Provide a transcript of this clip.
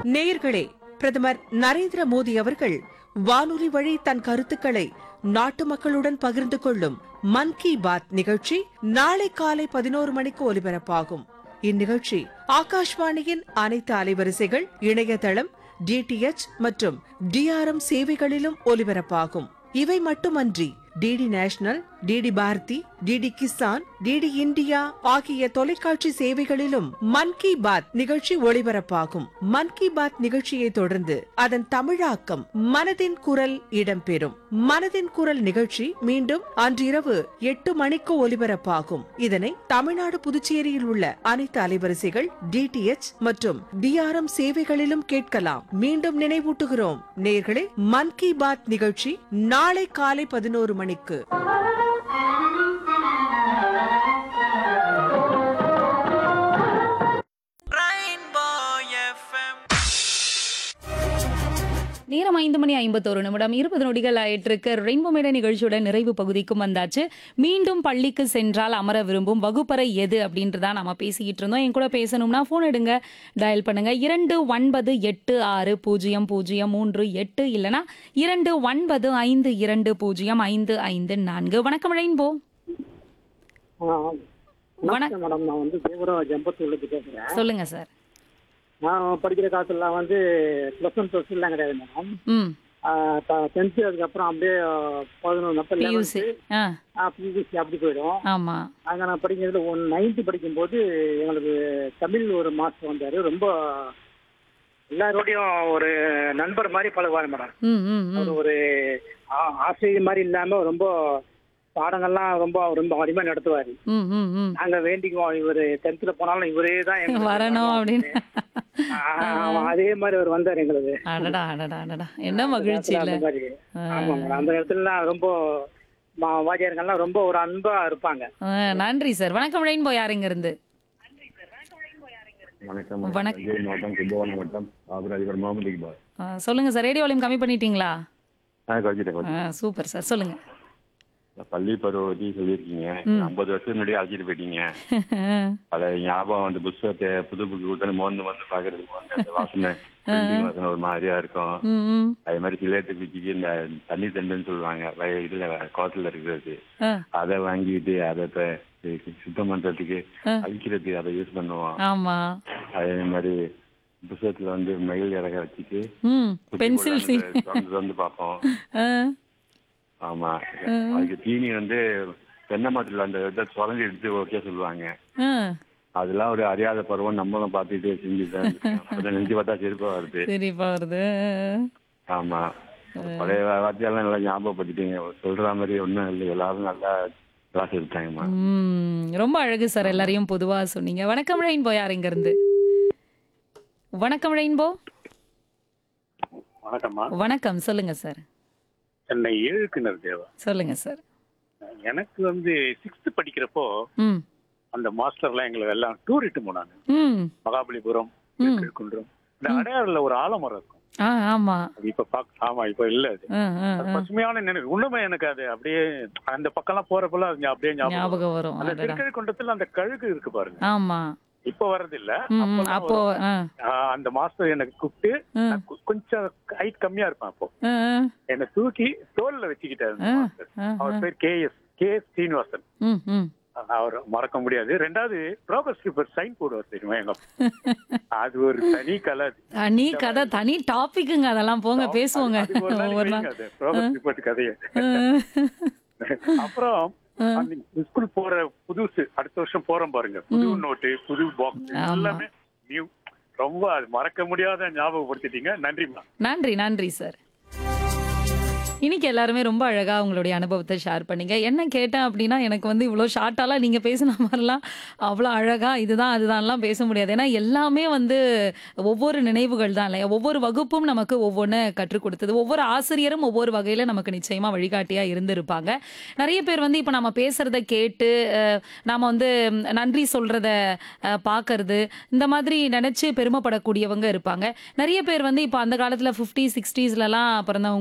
நேயர்களே பிரதமர் நரேந்திர மோடி அவர்கள் வானொலி வழி தன் கருத்துக்களை நாட்டு மக்களுடன் பகிர்ந்து கொள்ளும் மன் கி பாத் நிகழ்ச்சி நாளை காலை பதினோரு மணிக்கு ஒலிபரப்பாகும் இந்நிகழ்ச்சி ஆகாஷ்வாணியின் அனைத்து அலைவரிசைகள் இணையதளம் டிடிஎச் மற்றும் டிஆர்எம் சேவைகளிலும் ஒலிபரப்பாகும் இவை மட்டுமன்றி DD national DD Bharati DD Kisan DD India ஆகிய தொலைக்காட்சி சேவைகளிலும் மன் கி பாத் நிகழ்ச்சி ஒளிபரப்பாகும் மன் கி பாத் நிகழ்ச்சியை தொடர்ந்து அதன் தமிழாக்கம் மனதின் குரல் இடம்பெறும் மனதின் குரல் நிகழ்ச்சி மீண்டும் அன்றிரவு எட்டு மணிக்கு ஒலிபரப்பாகும் இதனை தமிழ்நாடு புதுச்சேரியில் உள்ள அனைத்து அலைவரிசைகள் டிடிஎச் மற்றும் டிஆர்எம் சேவைகளிலும் கேட்கலாம் மீண்டும் நினைவூட்டுகிறோம் நேர்களே மன் கி பாத் நிகழ்ச்சி நாளை காலை பதினோரு மணிக்கு நேரம் ஐந்து மணி ஐம்பத்தோரு நிமிடம் இருபது நொடிகள் ஆயிட்டிருக்கு ரெயின்போ மேடை நிகழ்ச்சியோட நிறைவு பகுதிக்கும் வந்தாச்சு மீண்டும் பள்ளிக்கு சென்றால் அமர விரும்பும் வகுப்பறை எது அப்படின்றதா நம்ம பேசிக்கிட்டு இருந்தோம் என் கூட பேசணும்னா ஃபோன் எடுங்க டயல் பண்ணுங்க இரண்டு ஒன்பது எட்டு ஆறு பூஜ்ஜியம் பூஜ்ஜியம் மூன்று எட்டு இல்லனா இரண்டு ஒன்பது ஐந்து இரண்டு பூஜ்ஜியம் ஐந்து ஐந்து நான்கு வணக்கம் ரெயின்போ ஆ, வணக்கம் மேடம் நான் வந்து தேவராஜ் ஜம்பத்தூர்லேருந்து பேசுகிறேன் சொல்லுங்க சார் நான் படிக்கிற காலத்துலலாம் வந்து ப்ளஸ் ஒன் ப்ளஸ் டூலாம் கிடையாது மேடம் ம் டென்த்து அதுக்கப்புறம் அப்படியே பதினொன்று அப்போ பியூசி ஆ பியூசி அப்படி போயிடும் ஆமா அங்கே நான் படிக்கிறதுல ஒன் நைன்த்து படிக்கும்போது எங்களுக்கு தமிழ் ஒரு மாஸ்டர் வந்தார் ரொம்ப எல்லாரோடையும் ஒரு நண்பர் மாதிரி பழகுவார் மேடம் ம் ம் ம் அவர் ஒரு ஆ- ஆசிரியர் மாதிரி இல்லாமல் ரொம்ப பாடங்கள்லாம் ரொம்ப ரொம்ப அருமையாக நடத்துவார் ம் ம் ம் நாங்க வேண்டிக்குவோம் இவரு டென்த்ல போனாலும் இவரே தான் எங்களுக்கு வரணும் அப்படின்னு ஆமா, அதே மாதிரி அவர் வந்தார் எங்களுக்கு அடடா அடடா அடடா என்ன மகிழ்ச்சி அந்த இல்ல மாதிரி ஆமா மேடம் அந்த இடத்துலலாம் ரொம்ப மா- வாத்தியாருங்கெல்லாம் ரொம்ப ஒரு அன்பா இருப்பாங்க ஆ, நன்றி சார் வணக்கம் ரெயின்போ யாருங்க இருந்து வணக்கம் வணக்கம். தஞ்சை மாவட்டம் கும்பகோணம் மாவட்டம் ஆபராஜபுரம் முகமது இக்பால் ஆ, சொல்லுங்க சார் ரேடியோ வால்யூம் கம்மி பண்ணிட்டீங்களா ஆ குறைச்சிட்டேன் ஆ, சூப்பர் சார் சொல்லுங்க பள்ளி பருவத்தி சொல்லியிருக்கீங்க ஐம்பது வருஷம் முன்னாடி அழைச்சிட்டு போயிட்டீங்க அதை ஞாபகம் வந்து புத்தகத்தை புது புக்கு கொடுத்து மோந்து வந்து பாக்குறதுக்கு வந்து அந்த வாசனை printing வாசனை ஒரு மாதிரியா இருக்கும் ம், ம். அதே மாதிரி சிலேட்டு பிச்சுக்கு இந்த தண்ணி தண்டுன்னு சொல்லுவாங்க வய- இதுல குளத்துல இருக்கிறது ஆ, அதை வாங்கிட்டு அதை இப்ப சுத்தம் பண்றதுக்கு அழிக்கிறதுக்கு அதை யூஸ் பண்ணுவோம் ஆமா அதே மாதிரி புத்தகத்துல வந்து மயில் இறக வச்சுட்டு ம் பென்சில் சி திறந்து திறந்து பார்ப்போம் ஆ, ஆமா அதுக்கு தீனி வந்து தென்னை மரத்துல அந்த இதை சுரண்டி எடுத்து ஓகே சொல்லுவாங்க ஆ. அதெல்லாம் ஒரு அறியாத பருவம் நம்மளும் பார்த்துட்டு செஞ்சுதான் இருக்கோம். அதை நினைச்சு பார்த்தா சிரிப்பா வருது சிரிப்பா வருது ஆமா பழைய வார்த்தையெல்லாம் நல்லா ஞாபகப்படுத்திட்டீங்க சொல்ற மாதிரி ஒண்ணும் இல்லை எல்லாரும் நல்லா கிளாஸ் எடுத்தாங்கம்மா ம் ரொம்ப அழகு சார் எல்லாரையும் பொதுவா சொன்னீங்க வணக்கம் ரெயின்போ யாருங்க இருந்து வணக்கம் ரெயின்போ வணக்கம்மா வணக்கம் சொல்லுங்க சார் சென்னை ஏழுக்கிணர் தேவா சொல்லுங்க சார் எனக்கு வந்து சிக்ஸ்த் படிக்கிறப்போ ம் அந்த மாஸ்டர்லாம் எங்களை எல்லாம் டூர் இட்டு போனாங்க ம் மகாபலிபுரம் ம். திருக்குன்றம் இந்த அடையாறுல ஒரு ஆலமரம் இருக்கும் ஆ ஆமா அது இப்ப பாக்க ஆமா இப்ப இல்ல அது ஆ, ஆ, அது ஆ. பசுமையான நினைவு உண்மை எனக்கு அது அப்படியே அந்த பக்கம்லாம் போறப்பெல்லாம் அது அப்படியே ஞாபகம் வரும். ஞாபகம் வரும் அந்த அடடா. திருக்கழுக்குன்றத்துல அந்த கழுகு இருக்கு பாருங்க ஆமா இப்ப வர்றது இல்ல ம், ம். அப்பெல்லாம் அப்போ வரும். ஆ, ஆ, அந்த மாஸ்டர் எனக்கு கூப்பிட்டு ஆ, நான் கொ- கொஞ்சம் ஹைட் கம்மியா இருப்பேன் அப்போ ஆ, என்னை தூக்கி தோல்ல வச்சுக்கிட்டாரு அந்த ஆ, மாஸ்டர் ஆ, அவர் ஆ. பேர் K S K S Srinivasan ம், ம். அவர் மறக்க முடியாது ரெண்டாவது ப்ரோக்ரஸ் ரிப்போர்ட் சைன் போடுவார் தெரியுமா எங்க அப்பா. அது ஒரு தனி கலை அது. தனி கதை தனி டாபிக்குங்க அதெல்லாம் போங்க பேசுவோங்க அது ஒரு நாள் ஒரு நாள் வைங்க அது, progress report கதையை ஆ, அப்புறம் அந்த ஸ்கூல் போற புதுசு அடுத்த வருஷம் போறோம் பாருங்க புது நோட்டு புது பாக்ஸ் ஆமா. எல்லாமே நியூ ரொம்ப அது மறக்க முடியாத ஞாபகப்படுத்திட்டீங்க நன்றிம்மா நன்றி நன்றி சார் இன்னைக்கு எல்லாருமே ரொம்ப அழகா உங்களுடைய அனுபவத்தை ஷேர் பண்ணீங்க என்ன கேட்டேன் அப்படின்னா எனக்கு வந்து இவ்வளோ ஷார்ட்டாலாம் நீங்க பேசின மாதிரிலாம் அவ்வளோ அழகா இதுதான் அதுதான்லாம் பேச முடியாது ஏன்னா எல்லாமே வந்து ஒவ்வொரு நினைவுகள் தான் இல்லையா ஒவ்வொரு வகுப்பும் நமக்கு ஒவ்வொன்று கற்றுக் கொடுத்தது ஒவ்வொரு ஆசிரியரும் ஒவ்வொரு வகையில நமக்கு நிச்சயமா வழிகாட்டியா இருந்திருப்பாங்க நிறைய பேர் வந்து இப்போ நம்ம பேசுறத கேட்டு அஹ், நாம வந்து ம், நன்றி சொல்றத அஹ், பார்க்கறது இந்த மாதிரி நினைச்சு பெருமைப்படக்கூடியவங்க இருப்பாங்க நிறைய பேர் வந்து இப்போ அந்த காலத்துல ஃபிஃப்டி சிக்ஸ்டீஸ்லலாம் பிறந்தவங்க